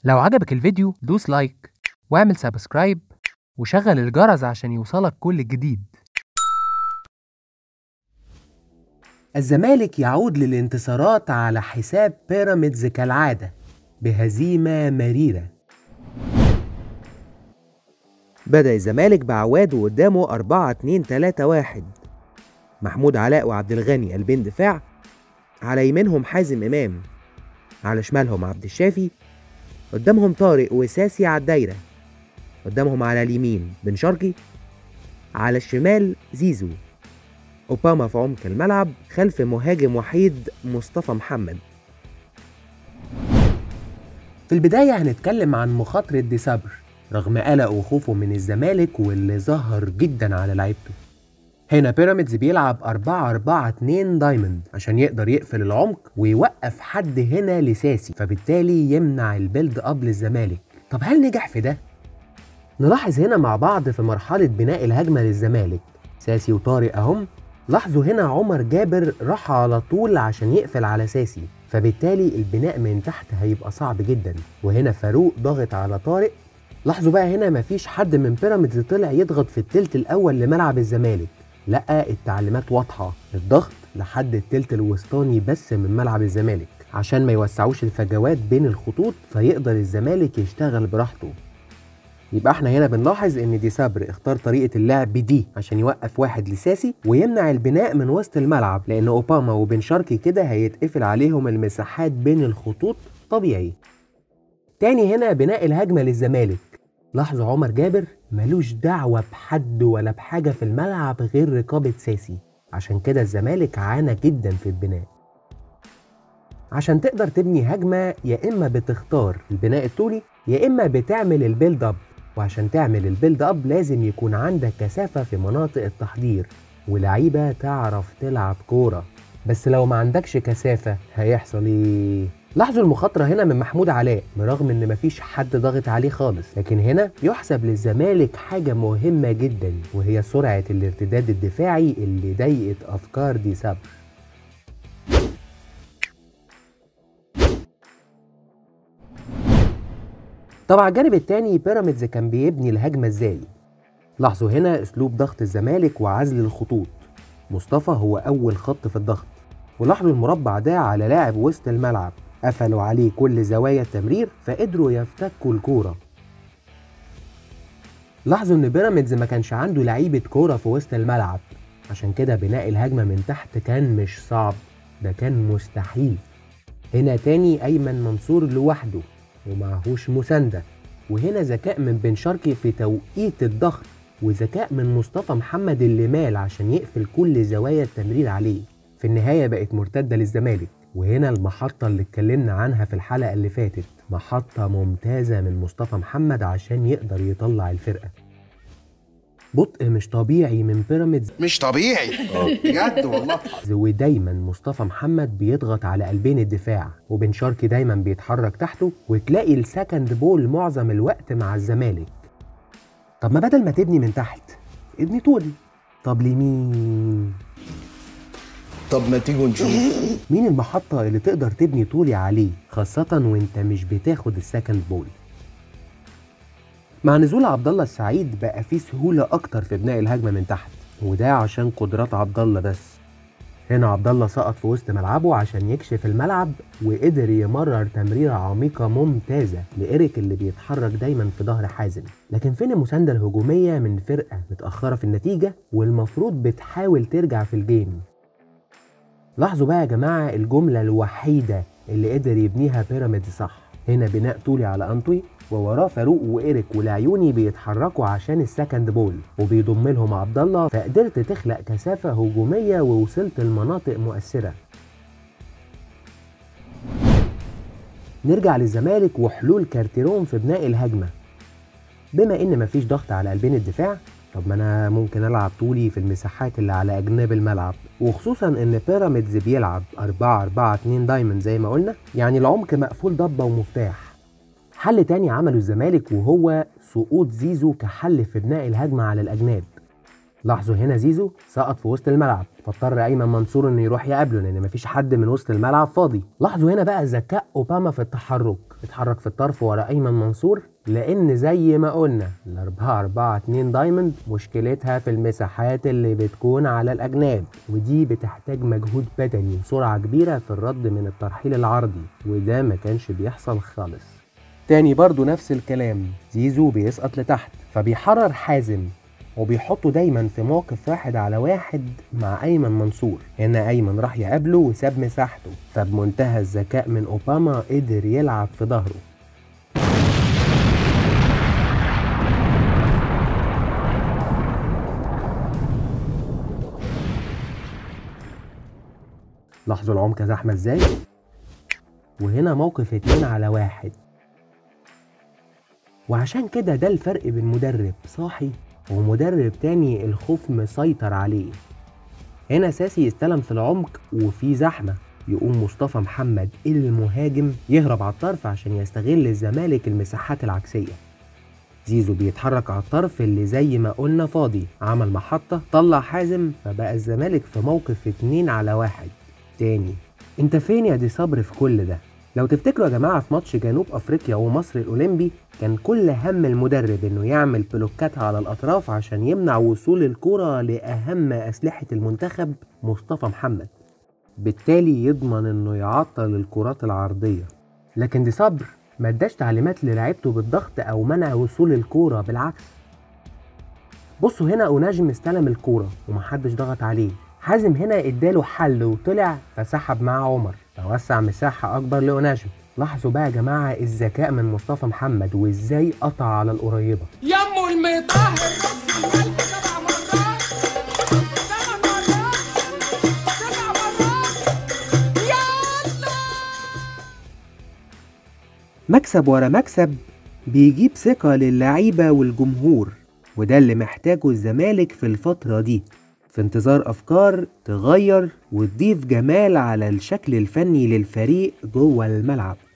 لو عجبك الفيديو دوس لايك واعمل سبسكرايب وشغل الجرس عشان يوصلك كل جديد الزمالك يعود للانتصارات على حساب بيراميدز كالعادة بهزيمة مريرة بدأ الزمالك بعواد وقدامه 4 2 3 1 محمود علاء وعبد الغني قلبين دفاع على يمينهم حازم إمام على شمالهم عبد الشافي قدامهم طارق وساسي على الدايرة قدامهم على اليمين بن شرقي على الشمال زيزو أوباما في عمق الملعب خلف مهاجم وحيد مصطفى محمد في البداية هنتكلم عن مخاطرة دي صبر رغم قلقه وخوفه من الزمالك واللي ظهر جدا على لعيبته هنا بيراميدز بيلعب 4 4 2 دايموند عشان يقدر يقفل العمق ويوقف حد هنا لساسي فبالتالي يمنع البيلد اب للزمالك طب هل نجح في ده؟ نلاحظ هنا مع بعض في مرحلة بناء الهجمة للزمالك ساسي وطارق اهم لاحظوا هنا عمر جابر راح على طول عشان يقفل على ساسي فبالتالي البناء من تحت هيبقى صعب جدا وهنا فاروق ضاغط على طارق لاحظوا بقى هنا مفيش حد من بيراميدز طلع يضغط في التلت الاول لملعب الزمالك لا التعليمات واضحه الضغط لحد التلت الوسطاني بس من ملعب الزمالك عشان ما يوسعوش الفجوات بين الخطوط فيقدر الزمالك يشتغل براحته يبقى احنا هنا بنلاحظ ان دي صبر اختار طريقه اللعب دي عشان يوقف واحد لساسي ويمنع البناء من وسط الملعب لان اوباما وبن شرقي كده هيتقفل عليهم المساحات بين الخطوط طبيعي تاني هنا بناء الهجمه للزمالك لاحظوا عمر جابر ملوش دعوه بحد ولا بحاجه في الملعب غير رقابه ساسي عشان كده الزمالك عانى جدا في البناء عشان تقدر تبني هجمه يا اما بتختار البناء الطولي يا اما بتعمل البيلد اب وعشان تعمل البيلد اب لازم يكون عندك كثافه في مناطق التحضير ولعيبه تعرف تلعب كوره بس لو ما عندكش كثافه هيحصل ايه لاحظوا المخاطرة هنا من محمود علاء برغم ان مفيش حد ضاغط عليه خالص لكن هنا يحسب للزمالك حاجة مهمة جدا وهي سرعة الارتداد الدفاعي اللي ضيقت افكار دي صبر طبعا الجانب التاني بيراميدز كان بيبني الهجمة ازاي لاحظوا هنا اسلوب ضغط الزمالك وعزل الخطوط مصطفى هو اول خط في الضغط ولاحظوا المربع ده على لاعب وسط الملعب قفلوا عليه كل زوايا التمرير فقدروا يفتكوا الكورة لاحظوا ان بيراميدز ما كانش عنده لعيبة كورة في وسط الملعب عشان كده بناء الهجمة من تحت كان مش صعب ده كان مستحيل هنا تاني ايمن منصور لوحده ومعهوش مساندة وهنا ذكاء من بن شرقي في توقيت الضغط وذكاء من مصطفى محمد اللي مال عشان يقفل كل زوايا التمرير عليه في النهاية بقت مرتدة للزمالك وهنا المحطة اللي اتكلمنا عنها في الحلقة اللي فاتت محطة ممتازة من مصطفى محمد عشان يقدر يطلع الفرقة بطء مش طبيعي من بيراميدز مش طبيعي بجد والله ودايما مصطفى محمد بيضغط على قلبين الدفاع وبن شرقي دايما بيتحرك تحته وتلاقي السكند بول معظم الوقت مع الزمالك طب ما بدل ما تبني من تحت ابني طولي طب لمين طب ما تيجوا نشوف مين المحطة اللي تقدر تبني طولي عليه خاصة وانت مش بتاخد السكند بول مع نزول عبد الله السعيد بقى في سهولة أكتر في بناء الهجمة من تحت وده عشان قدرات عبد الله بس هنا عبد الله سقط في وسط ملعبه عشان يكشف الملعب وقدر يمرر تمريرة عميقة ممتازة لإيريك اللي بيتحرك دايما في ظهر حازم لكن فين المساندة الهجومية من فرقة متأخرة في النتيجة والمفروض بتحاول ترجع في الجيم لاحظوا بقى يا جماعة الجملة الوحيدة اللي قدر يبنيها بيراميدز صح هنا بناء طولي على أنطوي ووراه فاروق وإيريك والعيوني بيتحركوا عشان السكند بول وبيضم لهم عبد الله فقدرت تخلق كثافة هجومية ووصلت لمناطق مؤثرة نرجع للزمالك وحلول كارتيرون في بناء الهجمة بما ان مفيش ضغط على قلبين الدفاع طب ما انا ممكن العب طولي في المساحات اللي على اجناب الملعب وخصوصا ان بيراميدز بيلعب 4 4 2 دايموند زي ما قلنا يعني العمق مقفول ضبه ومفتاح حل تاني عمله الزمالك وهو سقوط زيزو كحل في بناء الهجمه على الاجناب لاحظوا هنا زيزو سقط في وسط الملعب فاضطر ايمن منصور انه يروح يقابله لان مفيش حد من وسط الملعب فاضي لاحظوا هنا بقى ذكاء اوباما في التحرك اتحرك في الطرف ورا ايمن منصور لان زي ما قلنا ال 4 4 2 دايموند مشكلتها في المساحات اللي بتكون على الاجناب ودي بتحتاج مجهود بدني وسرعه كبيره في الرد من الترحيل العرضي وده ما كانش بيحصل خالص تاني برضو نفس الكلام زيزو بيسقط لتحت فبيحرر حازم وبيحطه دايما في موقف واحد على واحد مع ايمن منصور هنا ايمن راح يقابله وساب مساحته فبمنتهى الذكاء من اوباما قدر يلعب في ظهره لاحظوا العمق زحمة ازاي وهنا موقف اتنين على واحد وعشان كده ده الفرق بين مدرب صاحي ومدرب تاني الخوف مسيطر عليه هنا ساسي استلم في العمق وفي زحمة يقوم مصطفى محمد المهاجم يهرب على الطرف عشان يستغل الزمالك المساحات العكسية زيزو بيتحرك على الطرف اللي زي ما قلنا فاضي عمل محطة طلع حازم فبقى الزمالك في موقف اتنين على واحد تاني انت فين يا دي صبر في كل ده لو تفتكروا يا جماعة في ماتش جنوب أفريقيا ومصر الأولمبي كان كل هم المدرب إنه يعمل بلوكات على الأطراف عشان يمنع وصول الكرة لأهم أسلحة المنتخب مصطفى محمد بالتالي يضمن إنه يعطل الكرات العرضية لكن دي صبر ما اداش تعليمات للاعيبته بالضغط أو منع وصول الكرة بالعكس بصوا هنا أوناجم استلم الكورة ومحدش ضغط عليه حازم هنا اداله حل وطلع فسحب مع عمر فوسع مساحة أكبر لأوناجم لاحظوا بقى يا جماعة الذكاء من مصطفى محمد وازاي قطع على القريبة يمو المطهر رب القلب سبع مرات سبع مرات سبع مرات يلا مكسب ورا مكسب بيجيب ثقة للعيبة والجمهور وده اللي محتاجه الزمالك في الفترة دي في انتظار أفكار تغير وتضيف جمال على الشكل الفني للفريق جوه الملعب